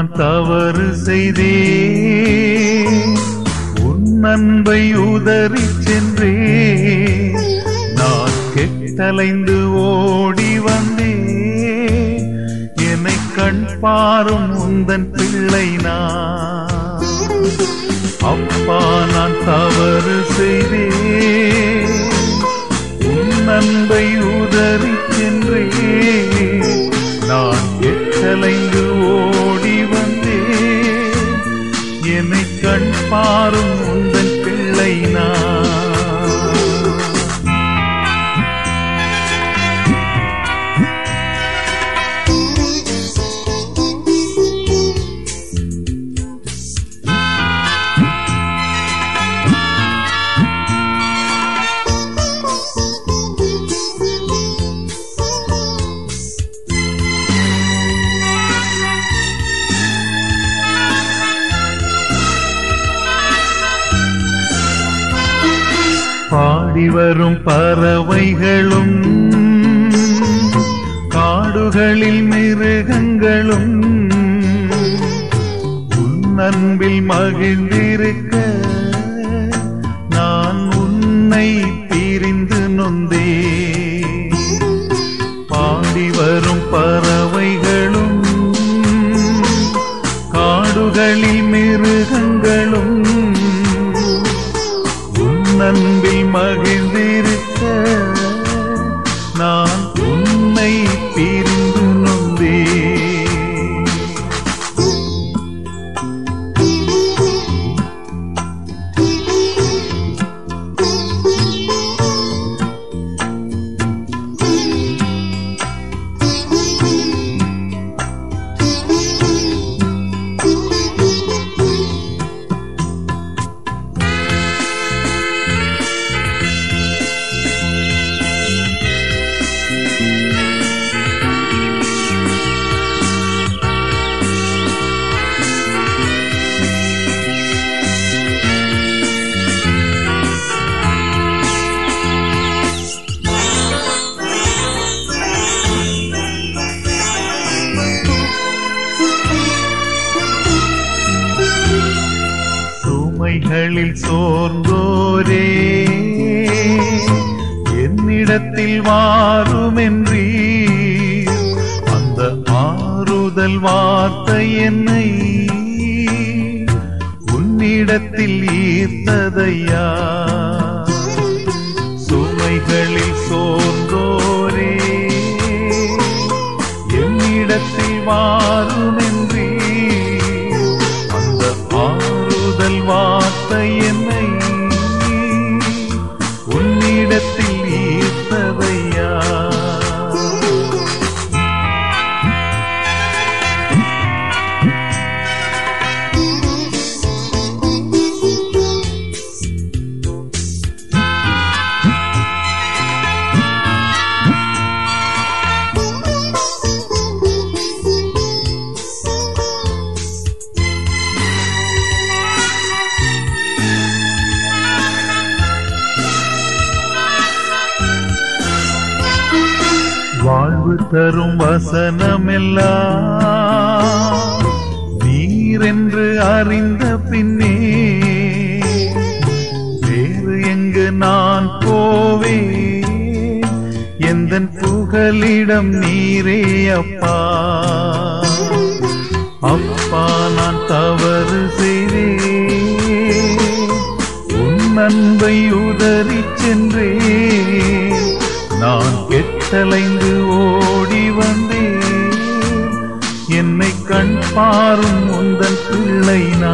நான் தவறு செய்தே உன் அன்பை உதறி சென்றே நான் கெட்டலைந்து ஓடி வந்தே என்னை கண் பாரும் உந்தன் பிள்ளை நான் அப்பா நான் தவறு செய்தே உன் அன்பை உதறி சென்றே நான் எட்டலைந்து ஓடி வந்தே என்னை கண் பாரும் உந்தன் பிள்ளை நான் பாடி வரும் பறவைகளும் காடுகளில் மிருகங்களும் உன் அன்பில் மகிழ்ந்திருக்க நான் உன்னை பிரிந்து நொந்தே பாடி வரும் பறவைகளும் காடுகளில் மிருகங்களும் உன் அன்பில் மகிழ்ந்திருக்க நான் உன்னை பிரிந்து நொந்தே சுமைகளில் சோர்ந்தோரே என்னிடத்தில் வாருமென்றீ அந்த ஆறுதல் வார்த்தை என்னை உன்னிடத்தில் ஈர்த்ததையா சுமைகளில் சோர்ந்தோரே என்னிடத்தில் வாருமென்றீ அந்த ஆறுதல் வார்த்தை என்னை உன்னிடத்தில் ஈர்த்ததையா வாழ்வு தரும் வசனமெல்லாம் நீரென்று அறிந்த பின்னே வேறு எங்கு நான் போவே எந்த புகலிடம் நீரே அப்பா அப்பா நான் தவறு செய்தே உன் அன்பை உதறி சென்றே நான் கெட்டலைந்து ஓடி வந்தேன் என்னை கண் பாரும் உந்தன் பிள்ளை நான்